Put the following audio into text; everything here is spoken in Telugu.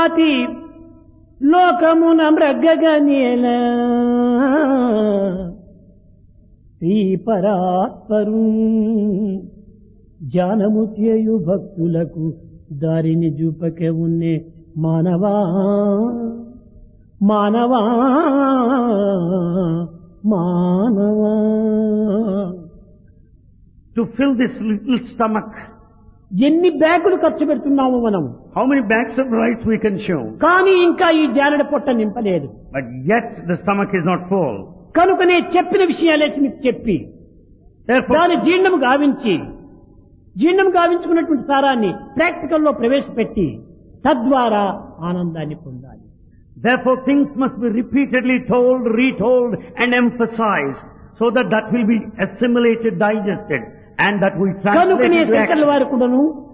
అతి లోకమున మృగగనేల శ్రీ పరాత్పరు జానము చేయు భక్తులకు దారిని చూపకే ఉన్నే మానవా మానవా మానవా To fill this little stomach, ఎన్ని బ్యాగులు ఖర్చు పెడుతున్నాము మనం how many bags of rice we can show? కానీ ఇంకా ఈ జానడ పొట్ట నింపలేదు But yet the stomach is not full. కనుకనే చెప్పిన విషయాలే మీకు చెప్పి Therefore, దాని జీర్ణం గావించి జీర్ణం గావించుకున్నటువంటి సారాన్ని ప్రాక్టికల్ లో ప్రవేశపెట్టి తద్వారా ఆనందాన్ని పొందాలి therefore things must be repeatedly told, retold and emphasized so that that will be assimilated, digested and that will translate కనుకనే into శంకర్ల action. వారు కూడాను